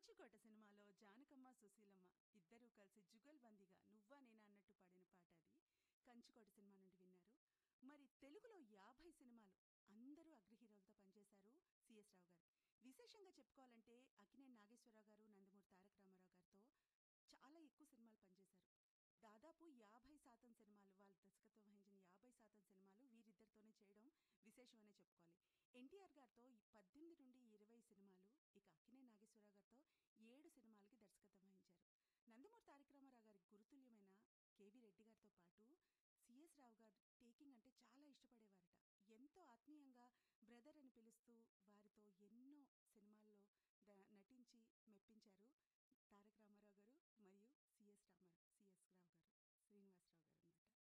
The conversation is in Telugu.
కంచుకోట సినిమాలో జానకమ్మ సుశీలమ్మ ఇద్దరూ కలిసి జుగల్బందీగా నువ్వా నేనా అన్నట్టు పాడిన పాట అది కంచుకోట సినిమా నుండి విన్నారు మరి తెలుగులో యాభై సినిమాలు అందరూ అగ్రహీరోలతో పనిచేశారు సిఎస్ రావు గారు విశేషంగా చెప్పుకోవాలంటే అక్కినేని నాగేశ్వరరావు గారు నందమూరి తారక రామారావు గారితో చాలా ఎక్కువ సినిమాలు పనిచేశారు దాదాపు యాభై శాతం సినిమాలు వాళ్ళ దర్శకత్వం వహించిన యాభై శాతం సినిమాలు వీరిద్దరితోనే చేయడం విశేషమనే చెప్పుకోవాలి ఎన్టీఆర్ గారితో ఈ పద్దెనిమిది నుండి ఇరవై సినిమాలు ఇక అక్కినే నాగేశ్వరరావు గారితో ఏడు సినిమాలకి దర్శకత్వం వహించారు నందమూరి తారక రామారావు గారి గురుతుల్యమైన కేవీ రెడ్డి గారితో పాటు సిఎస్ రావు గారు టేకింగ్ అంటే చాలా ఇష్టపడేవారట ఎంతో ఆత్మీయంగా బ్రదర్ అని పిలుస్తూ వారితో ఎన్నో సినిమాల్లో ద- నటించి మెప్పించారు తారక రామారావు గారు మరియు సిఎస్ రామారావు